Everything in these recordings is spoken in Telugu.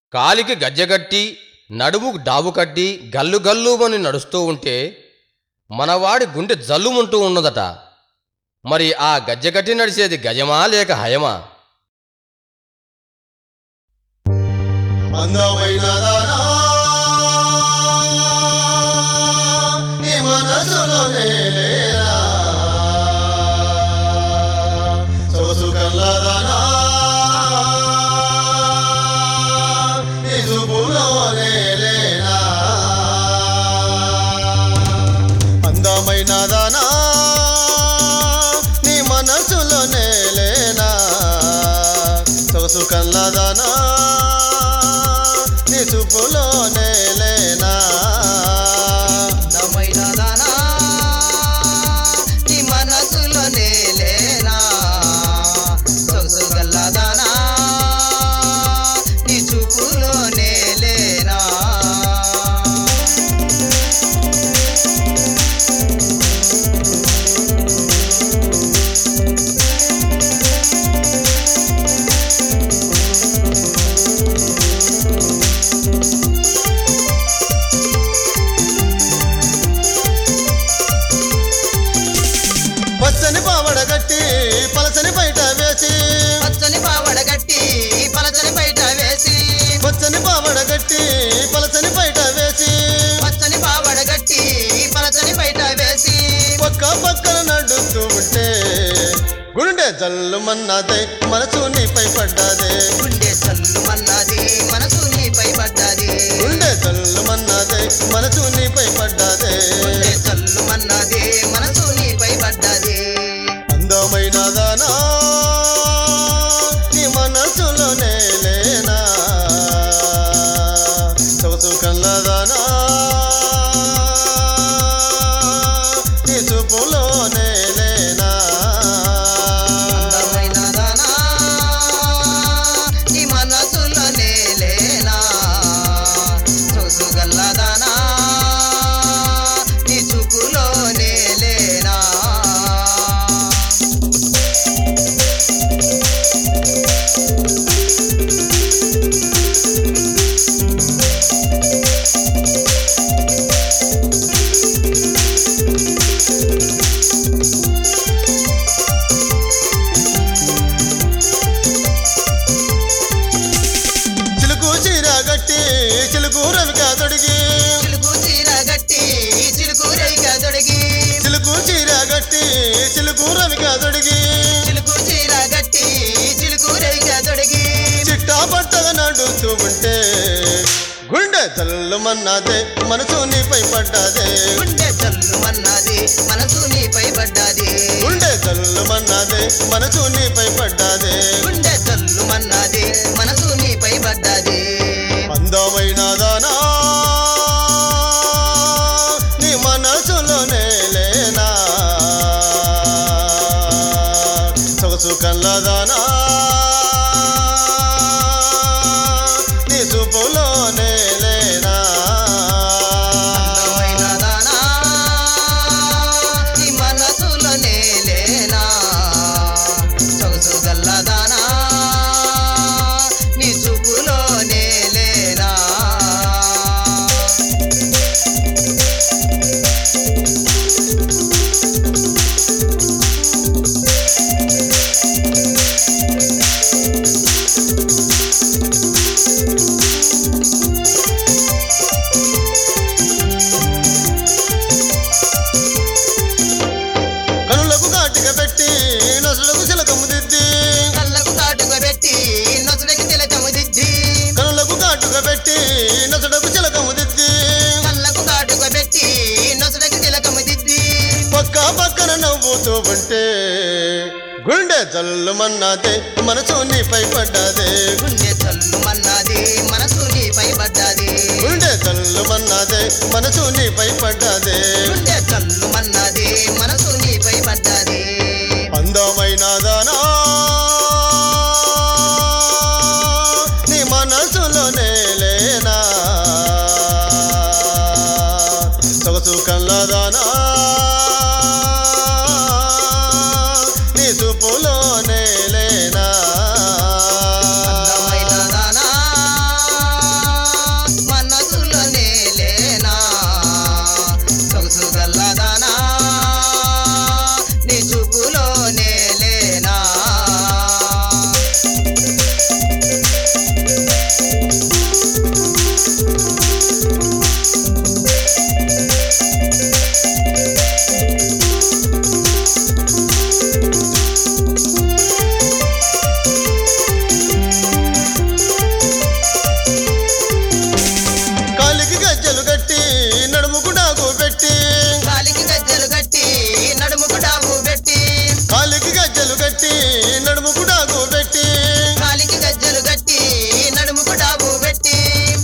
కాలికి గజ్జెగట్టి నడుముకు డాబు కట్టి గల్లు గల్లుమని నడుస్తూ ఉంటే మనవాడి గుండె జల్లుమంటూ ఉన్నదట మరి ఆ గజ్జెగట్టి నడిచేది గజమా లేక హయమా అందమైన దానా నీ మనసులోనే లేరా సొగసు కల్లదానా నీ చూపులోనే లేనా అందమైన దానా నీ మనసులోనే లేనా సొగసు కల్లదానా నీ చూపులోనే లేనా అందమైన దానా నీ మనసులోనే లేనా సొగసు గల్లదానా నీ చూపులోనే లేనా పచ్చని పావడ గట్టి పలసని బయట వేసి పచ్చని పావడ గట్టి పలచని బయట వేసి పచ్చని పావడ గట్టి పలసని బయట వేసి పచ్చని పావడ గట్టి పలచని బయట వేసి పక్క పక్కన నడుస్తూ ఉంటే గుండె జల్లు మన్నదే మనసు నీపై పడ్డదే గుండె చల్లు మన్నది మనసు నీపై పడ్డది గుండె జల్లు మన్నదే మనసు నీపై పడ్డదే గుండె చల్లు మన్నది మనసు నీపై పడ్డది అందమైన దానా నీ మనసులోనే లేనా సొగసు కళ్ళదానా నీ చూపులోనే లేనా అందమైన దానా నీ మనసులోనే లేనా సొగసు గల్లదానా నీ చూపులోనే లేనా చిలుకు చీర గట్టి చిలుకు రవిక తొడిగి చిలుకు చీర గట్టి చిలుకు రైగా తొడిగి చిలుకు చీర గట్టి చిలుకు రవిక తొడిగి చిలుకు చీర గట్టి చిలుకు రైగా తొడిగి చిట్టా పట్టగా నడుస్తూ ఉంటే గుండె జల్లు మన్నదే మనసు నీపై పడ్డదే గుండె చల్లు మన్నది మనసు నీపై పడ్డది గుండె జల్లు మన్నదే మనసు నీపై పడ్డదే గుండె చల్లు మన్నది మనసు నీపై పడ్డది అందమైన దానా నీ మనసులోనే లేనా సొగసు కళ్ళదానా నీ చూపులోనే లేనా అందమైన దానా నీ మనసులోనే లేనా సొగసు గల్లదానా నీ చూపులోనే లేనా కనులకు కాటిక పెట్టి నసులకు చిలకము దిద్ది కళ్ళకు కాటుక పెట్టి నొసడికి తిలకము దిద్ది కనులకు కాటుక పెట్టి నసుడకు చిలకము దిద్ది కళ్ళకు కాటుక పెట్టి నొసడికి తిలకము దిద్ది పక్క పక్కన నవ్వుతూ ఉంటే గుండె జల్లు మన్నదే మనసు నీపై పడ్డదే గుండె చల్లు మన్నది మనసు నీపై పడ్డది గుండె జల్లు మన్నదే మనసు నీపై పడ్డదే గుండె చల్లు మన్నది మనసు నీపై పడ్డది అందమైన దానా నీ మనసులోనే లేనా సొగసు కళ్ళదానా నీ చూపులోనే లేనా అందమైన దానా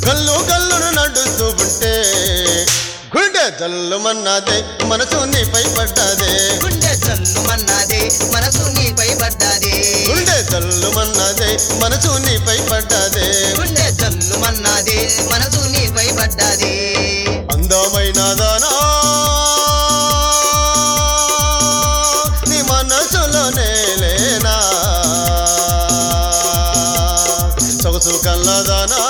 గల్లు గల్లును నడుస్తూ ఉంటే గుండె జల్లుమన్నదే మనసు నీపై పడ్డదే గుండె జల్లు మన్నాదే మనసు నీపై పడ్డాదే గుండె జల్లుమన్నదే మనసు నీపై పడ్డదే గుండె జల్లు మన్నాదే మనసు నీపై పడ్డాదే అందమైన దానా నీ మనసులోనే లేనా సొగసు కల్లదానా